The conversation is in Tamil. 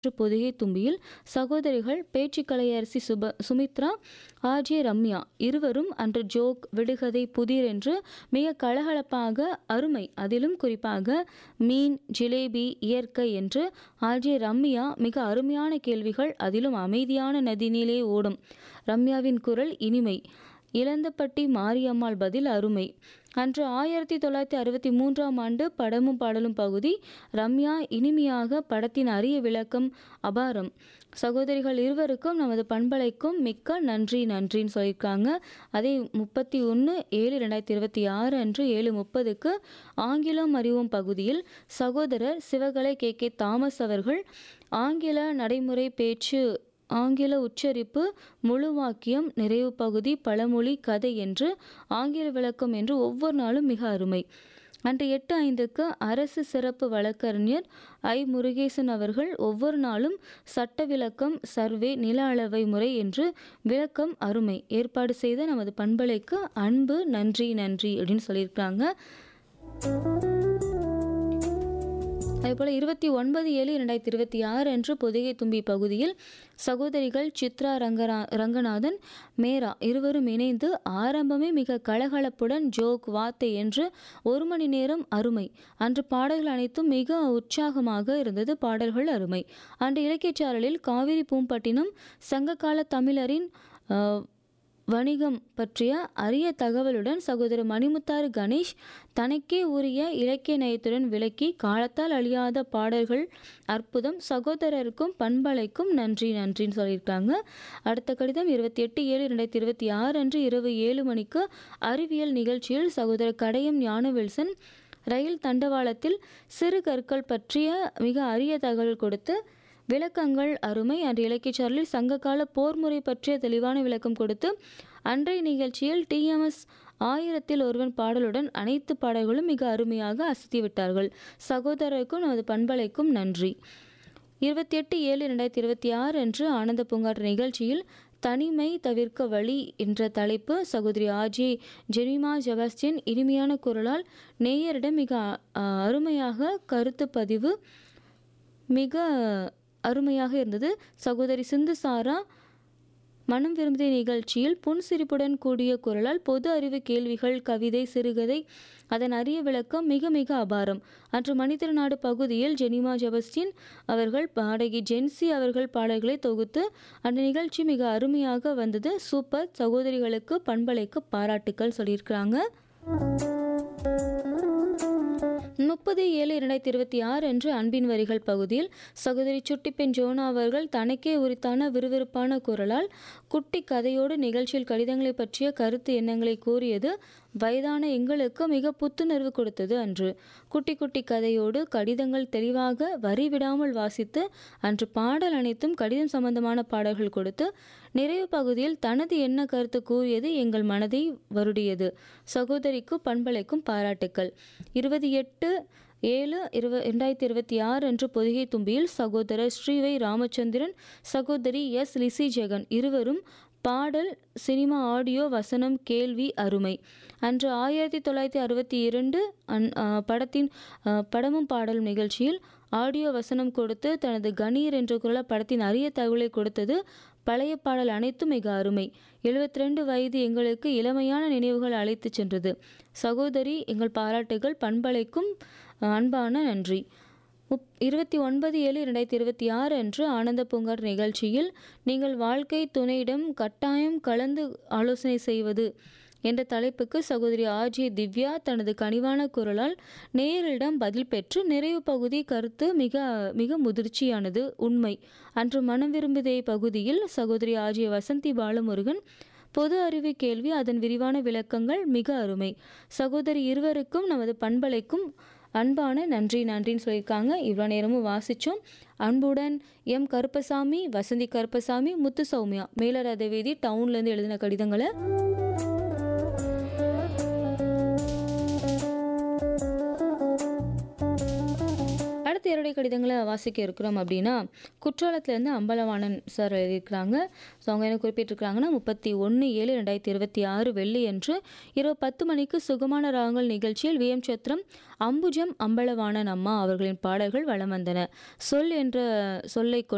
பொதிகை தும்பியில் சகோதரிகள் பேச்சுக்கலையரசி சுப சுமித்ரா ஆர்ஜே ரம்யா இருவரும் அன்று ஜோக் விடுகதை புதிர் என்று மிக கலகலப்பாக அருமை அதிலும் குறிப்பாக மீன் ஜிலேபி இயற்கை என்று ஆர்ஜே ரம்யா மிக அருமையான கேள்விகள் அதிலும் அமைதியான நதினிலே ஓடும் ரம்யாவின் குரல் இனிமை இளந்தப்பட்டி மாரியம்மாள் பதில் அருமை அன்று ஆயிரத்தி தொள்ளாயிரத்தி அறுபத்தி மூன்றாம் ஆண்டு படமும் பாடலும் பகுதி ரம்யா இனிமையாக படத்தின் அரிய விளக்கம் அபாரம் சகோதரிகள் இருவருக்கும் நமது பண்பலைக்கும் மிக்க நன்றி நன்றின்னு சொல்லியிருக்காங்க அதே முப்பத்தி ஒன்று ஏழு ரெண்டாயிரத்தி இருபத்தி ஆறு அன்று ஏழு முப்பதுக்கு ஆங்கிலம் அறிவோம் பகுதியில் சகோதரர் சிவகலை கே கே தாமஸ் அவர்கள் ஆங்கில நடைமுறை பேச்சு ஆங்கில உச்சரிப்பு முழு வாக்கியம் நிறைவு பகுதி பழமொழி கதை என்று ஆங்கில விளக்கம் என்று ஒவ்வொரு நாளும் மிக அருமை அன்று எட்டு ஐந்துக்கு அரசு சிறப்பு வழக்கறிஞர் ஐ முருகேசன் அவர்கள் ஒவ்வொரு நாளும் சட்ட விளக்கம் சர்வே நில அளவை முறை என்று விளக்கம் அருமை ஏற்பாடு செய்த நமது பண்பலைக்கு அன்பு நன்றி நன்றி அப்படின்னு சொல்லியிருக்காங்க அதேபோல் இருபத்தி ஒன்பது ஏழு இரண்டாயிரத்தி இருபத்தி ஆறு அன்று பொதிகை தும்பி பகுதியில் சகோதரிகள் சித்ரா ரங்கரா ரங்கநாதன் மேரா இருவரும் இணைந்து ஆரம்பமே மிக கலகலப்புடன் ஜோக் வார்த்தை என்று ஒரு மணி நேரம் அருமை அன்று பாடல்கள் அனைத்தும் மிக உற்சாகமாக இருந்தது பாடல்கள் அருமை அன்று இலக்கியச்சாரலில் காவிரி பூம்பட்டினம் சங்ககால தமிழரின் வணிகம் பற்றிய அரிய தகவலுடன் சகோதரர் மணிமுத்தாறு கணேஷ் தனக்கே உரிய இலக்கிய நயத்துடன் விளக்கி காலத்தால் அழியாத பாடல்கள் அற்புதம் சகோதரருக்கும் பண்பலைக்கும் நன்றி நன்றின்னு சொல்லியிருக்காங்க அடுத்த கடிதம் இருபத்தி எட்டு ஏழு ரெண்டாயிரத்தி இருபத்தி ஆறு அன்று இரவு ஏழு மணிக்கு அறிவியல் நிகழ்ச்சியில் சகோதரர் கடையம் ஞானவில்சன் ரயில் தண்டவாளத்தில் சிறு கற்கள் பற்றிய மிக அரிய தகவல் கொடுத்து விளக்கங்கள் அருமை அன்று இலக்கியச்சாரலில் சங்ககால போர் முறை பற்றிய தெளிவான விளக்கம் கொடுத்து அன்றைய நிகழ்ச்சியில் டிஎம்எஸ் ஆயிரத்தில் ஒருவன் பாடலுடன் அனைத்து பாடல்களும் மிக அருமையாக அசத்திவிட்டார்கள் சகோதரருக்கும் நமது பண்பலைக்கும் நன்றி இருபத்தி எட்டு ஏழு ரெண்டாயிரத்தி இருபத்தி ஆறு அன்று ஆனந்த பூங்காற்று நிகழ்ச்சியில் தனிமை தவிர்க்க வழி என்ற தலைப்பு சகோதரி ஆஜே ஜெனிமா ஜெபாஸ்டின் இனிமையான குரலால் நேயரிடம் மிக அருமையாக கருத்து பதிவு மிக அருமையாக இருந்தது சகோதரி சிந்து சாரா மனம் விரும்பிய நிகழ்ச்சியில் புன்சிரிப்புடன் கூடிய குரலால் பொது அறிவு கேள்விகள் கவிதை சிறுகதை அதன் அரிய விளக்கம் மிக மிக அபாரம் அன்று மனிதநாடு பகுதியில் ஜெனிமா ஜெபஸ்டின் அவர்கள் பாடகி ஜென்சி அவர்கள் பாடல்களை தொகுத்து அந்த நிகழ்ச்சி மிக அருமையாக வந்தது சூப்பர் சகோதரிகளுக்கு பண்பலைக்கு பாராட்டுக்கள் சொல்லியிருக்கிறாங்க முப்பது ஏழு இரண்டாயிரத்தி இருபத்தி ஆறு அன்று அன்பின் வரிகள் பகுதியில் சகோதரி சுட்டிப்பெண் ஜோனா அவர்கள் தனக்கே உரித்தான விறுவிறுப்பான குரலால் குட்டி கதையோடு நிகழ்ச்சியில் கடிதங்களை பற்றிய கருத்து எண்ணங்களை கூறியது வயதான எங்களுக்கு மிக புத்துணர்வு கொடுத்தது அன்று குட்டி குட்டி கதையோடு கடிதங்கள் தெளிவாக வரி விடாமல் வாசித்து அன்று பாடல் அனைத்தும் கடிதம் சம்பந்தமான பாடல்கள் கொடுத்து நிறைவு பகுதியில் தனது என்ன கருத்து கூறியது எங்கள் மனதை வருடியது சகோதரிக்கு பண்பலைக்கும் பாராட்டுக்கள் இருபது எட்டு ஏழு இருவ ரெண்டாயிரத்தி இருபத்தி ஆறு அன்று பொதிகை தும்பியில் சகோதரர் ஸ்ரீவை ராமச்சந்திரன் சகோதரி எஸ் லிசி ஜெகன் இருவரும் பாடல் சினிமா ஆடியோ வசனம் கேள்வி அருமை அன்று ஆயிரத்தி தொள்ளாயிரத்தி அறுபத்தி இரண்டு அன் படத்தின் படமும் பாடலும் நிகழ்ச்சியில் ஆடியோ வசனம் கொடுத்து தனது கணீர் என்ற குரல படத்தின் அரிய தகவலை கொடுத்தது பழைய பாடல் அனைத்தும் மிக அருமை எழுபத்தி ரெண்டு வயது எங்களுக்கு இளமையான நினைவுகள் அழைத்து சென்றது சகோதரி எங்கள் பாராட்டுகள் பண்பலைக்கும் அன்பான நன்றி முப் இருபத்தி ஒன்பது ஏழு இரண்டாயிரத்தி இருபத்தி ஆறு அன்று ஆனந்த பூங்கார் நிகழ்ச்சியில் நீங்கள் வாழ்க்கை துணையிடம் கட்டாயம் கலந்து ஆலோசனை செய்வது என்ற தலைப்புக்கு சகோதரி ஆர்ஜே திவ்யா தனது கனிவான குரலால் நேயரிடம் பதில் பெற்று நிறைவு பகுதி கருத்து மிக மிக முதிர்ச்சியானது உண்மை அன்று மனம் விரும்புதே பகுதியில் சகோதரி ஆர்ஜே வசந்தி பாலமுருகன் பொது அறிவு கேள்வி அதன் விரிவான விளக்கங்கள் மிக அருமை சகோதரி இருவருக்கும் நமது பண்பலைக்கும் அன்பான நன்றி நன்றின்னு சொல்லியிருக்காங்க இவ்வளோ நேரமும் வாசித்தோம் அன்புடன் எம் கருப்பசாமி வசந்தி கருப்பசாமி முத்து சௌமியா மேலரதவேதி டவுன்லேருந்து எழுதின கடிதங்களை அடுத்த இரடை கடிதங்களை வாசிக்க இருக்கிறோம் அப்படின்னா குற்றாலத்திலேருந்து அம்பலவாணன் சார் எழுதியிருக்கிறாங்க ஸோ அவங்க என்ன குறிப்பிட்டிருக்கிறாங்கன்னா முப்பத்தி ஒன்று ஏழு ரெண்டாயிரத்தி இருபத்தி ஆறு வெள்ளி அன்று இரவு பத்து மணிக்கு சுகமான ராகங்கள் நிகழ்ச்சியில் விஎம் சத்திரம் அம்புஜம் அம்பலவாணன் அம்மா அவர்களின் பாடல்கள் வலம் வந்தன சொல் என்ற சொல்லை